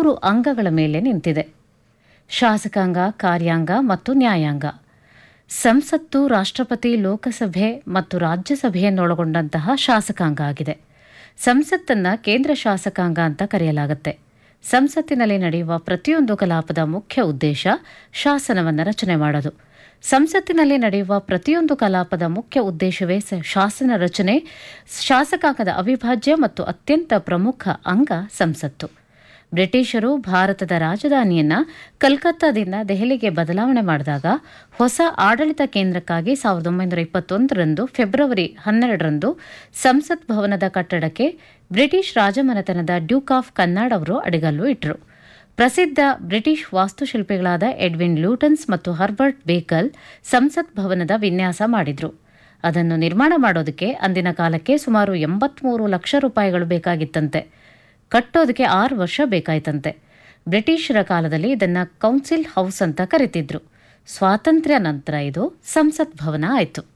ಮೂರು ಅಂಗಗಳ ಮೇಲೆ ನಿಂತಿದೆ ಶಾಸಕಾಂಗ ಕಾರ್ಯಾಂಗ ಮತ್ತು ನ್ಯಾಯಾಂಗ ಸಂಸತ್ತು ರಾಷ್ಟ್ರಪತಿ ಲೋಕಸಭೆ ಮತ್ತು ರಾಜ್ಯಸಭೆಯನ್ನೊಳಗೊಂಡಂತಹ ಶಾಸಕಾಂಗ ಆಗಿದೆ ಸಂಸತ್ತನ್ನ ಕೇಂದ್ರ ಶಾಸಕಾಂಗ ಅಂತ ಕರೆಯಲಾಗುತ್ತೆ ಸಂಸತ್ತಿನಲ್ಲಿ ನಡೆಯುವ ಪ್ರತಿಯೊಂದು ಕಲಾಪದ ಮುಖ್ಯ ಉದ್ದೇಶ ಶಾಸನವನ್ನು ರಚನೆ ಮಾಡೋದು ಸಂಸತ್ತಿನಲ್ಲಿ ನಡೆಯುವ ಪ್ರತಿಯೊಂದು ಕಲಾಪದ ಮುಖ್ಯ ಉದ್ದೇಶವೇ ಸ- ಶಾಸನ ರಚನೆ ಶಾಸಕಾಂಗದ ಅವಿಭಾಜ್ಯ ಮತ್ತು ಅತ್ಯಂತ ಪ್ರಮುಖ ಅಂಗ ಸಂಸತ್ತು ಬ್ರಿಟಿಷರು ಭಾರತದ ರಾಜಧಾನಿಯನ್ನ ಕಲ್ಕತ್ತಾದಿಂದ ದೆಹಲಿಗೆ ಬದಲಾವಣೆ ಮಾಡಿದಾಗ ಹೊಸ ಆಡಳಿತ ಕೇಂದ್ರಕ್ಕಾಗಿ ಸಾವಿರದ ಒಂಬೈನೂರ ಇಪ್ಪತ್ತೊಂದರಂದು ಫೆಬ್ರವರಿ ಹನ್ನೆರಡರಂದು ಸಂಸತ್ ಭವನದ ಕಟ್ಟಡಕ್ಕೆ ಬ್ರಿಟಿಷ್ ರಾಜಮನೆತನದ ಡ್ಯೂಕ್ ಆಫ್ ಕನ್ನಾಡ್ ಅವರು ಅಡಿಗಲ್ಲು ಇಟ್ಟರು ಪ್ರಸಿದ್ಧ ಬ್ರಿಟಿಷ್ ವಾಸ್ತುಶಿಲ್ಪಿಗಳಾದ ಎಡ್ವಿನ್ ಲ್ಯೂಟನ್ಸ್ ಮತ್ತು ಹರ್ಬರ್ಟ್ ಬೇಕಲ್ ಸಂಸತ್ ಭವನದ ವಿನ್ಯಾಸ ಮಾಡಿದ್ರು ಅದನ್ನು ನಿರ್ಮಾಣ ಮಾಡೋದಕ್ಕೆ ಅಂದಿನ ಕಾಲಕ್ಕೆ ಸುಮಾರು ಎಂಬತ್ಮೂರು ಲಕ್ಷ ರೂಪಾಯಿಗಳು ಬೇಕಾಗಿತ್ತಂತೆ ಕಟ್ಟೋದಕ್ಕೆ ಆರು ವರ್ಷ ಬೇಕಾಯ್ತಂತೆ ಬ್ರಿಟಿಷರ ಕಾಲದಲ್ಲಿ ಇದನ್ನ ಕೌನ್ಸಿಲ್ ಹೌಸ್ ಅಂತ ಕರಿತಿದ್ರು ಸ್ವಾತಂತ್ರ್ಯ ನಂತರ ಇದು ಸಂಸತ್ ಭವನ ಆಯಿತು